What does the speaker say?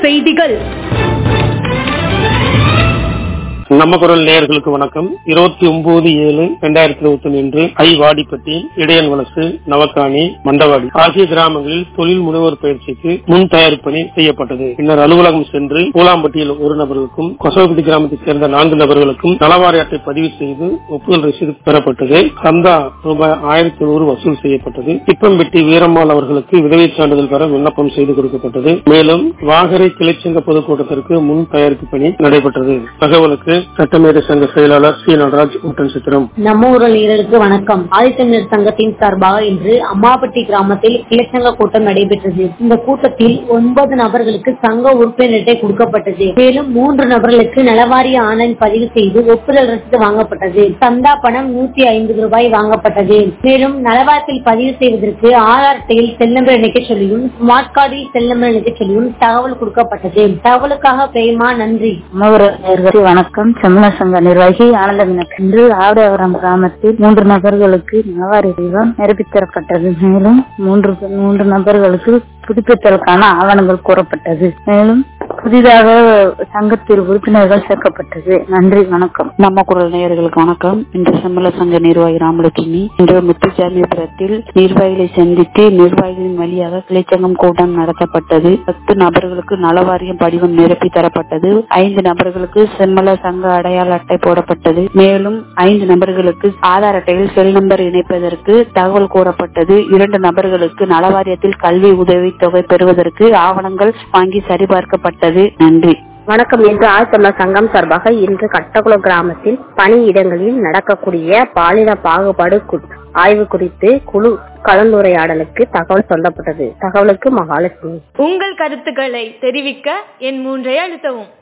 செய்திகள் நம்ம குரல் நேயர்களுக்கு வணக்கம் இருபத்தி ஒன்பது ஏழு இரண்டாயிரத்தி இருபத்தி ஒன்று இன்று ஐ வாடிப்பட்டி இடையன் வலசு நவக்காணி மண்டவாடி ஆகிய கிராமங்களில் தொழில் முனைவோர் பயிற்சிக்கு முன் தயாரிப்பு பணி செய்யப்பட்டது பின்னர் அலுவலகம் சென்று பூலாம்பட்டியில் ஒரு நபருக்கும் கொசவப்பட்டி கிராமத்தைச் சேர்ந்த நான்கு நபர்களுக்கும் நலவாரி அட்டை பதிவு செய்து ஒப்புதல் ரசீது பெறப்பட்டது சந்தா ரூபாய் ஆயிரத்தி நூறு வசூல் செய்யப்பட்டது திப்பம்பட்டி வீரம்மாள் அவர்களுக்கு விதவை சான்றிதழ் பெற விண்ணப்பம் செய்து கொடுக்கப்பட்டது மேலும் வாகரை கிளைச்சங்க பொதுக்கூட்டத்திற்கு முன் தயாரிப்பு பணி நடைபெற்றது தகவலுக்கு சட்டமேதை சங்க செயலாளர் சி நடராஜ் ஊட்டன் சித்திரம் நம்ம ஊரல் நேயர்களுக்கு வணக்கம் ஆதித்தமிழர் சங்கத்தின் சார்பாக இன்று அம்மாப்பட்டி கிராமத்தில் கிளைச்சங்க கூட்டம் நடைபெற்றது இந்த கூட்டத்தில் ஒன்பது நபர்களுக்கு சங்க உறுப்பினர் அட்டை கொடுக்கப்பட்டது மேலும் மூன்று நபர்களுக்கு நலவாரிய ஆணை பதிவு செய்து ஒப்புதல் ரசீது வாங்கப்பட்டது சந்தா பணம் நூத்தி ஐம்பது ரூபாய் வாங்கப்பட்டது மேலும் நலவாரத்தில் பதிவு செய்வதற்கு ஆதார் அட்டையில் செல் நம்பர் இணைக்க சொல்லியும் ஸ்மார்ட் கார்டில் செல் நம்பர் இணைக்க சொல்லியும் தகவல் கொடுக்கப்பட்டது தகவலுக்காக பிரேமா நன்றி நேயர்களுக்கு வணக்கம் செம்மல சங்க நிர்வாகி ஆனந்தமினக் இன்று ஆவடவரம் கிராமத்தில் மூன்று நபர்களுக்கு நலவாரி தெய்வம் நிரூபித்தரப்பட்டது மேலும் மூன்று மூன்று நபர்களுக்கு புதுப்பித்தலுக்கான ஆவணங்கள் கூறப்பட்டது மேலும் புதிதாக சங்கத்தில் உறுப்பினர்கள் சேர்க்கப்பட்டது நன்றி வணக்கம் நம்ம குரல் நேயர்களுக்கு வணக்கம் இன்று செம்மல சங்க நிர்வாகி ராமலட்சுமி இன்று முத்துசாமிபுரத்தில் நிர்வாகிகளை சந்தித்து நிர்வாகிகளின் வழியாக கிளைச்சங்கம் கூட்டம் நடத்தப்பட்டது பத்து நபர்களுக்கு நலவாரியம் படிவம் நிரப்பி தரப்பட்டது ஐந்து நபர்களுக்கு செம்மல சங்க அடையாள அட்டை போடப்பட்டது மேலும் ஐந்து நபர்களுக்கு ஆதார் அட்டையில் செல் நம்பர் இணைப்பதற்கு தகவல் கூறப்பட்டது இரண்டு நபர்களுக்கு நலவாரியத்தில் கல்வி உதவித்தொகை பெறுவதற்கு ஆவணங்கள் வாங்கி சரிபார்க்கப்பட்டது நன்றி வணக்கம் இன்று ஆழ்த்தமிழர் சங்கம் சார்பாக இன்று கட்டகுளம் கிராமத்தில் பணியிடங்களில் நடக்கக்கூடிய பாலின பாகுபாடு கு- ஆய்வு குறித்து குழு கலந்துரையாடலுக்கு தகவல் சொல்லப்பட்டது தகவலுக்கு மகாலட்சுமி உங்கள் கருத்துக்களை தெரிவிக்க என் மூன்றை அழுத்தவும்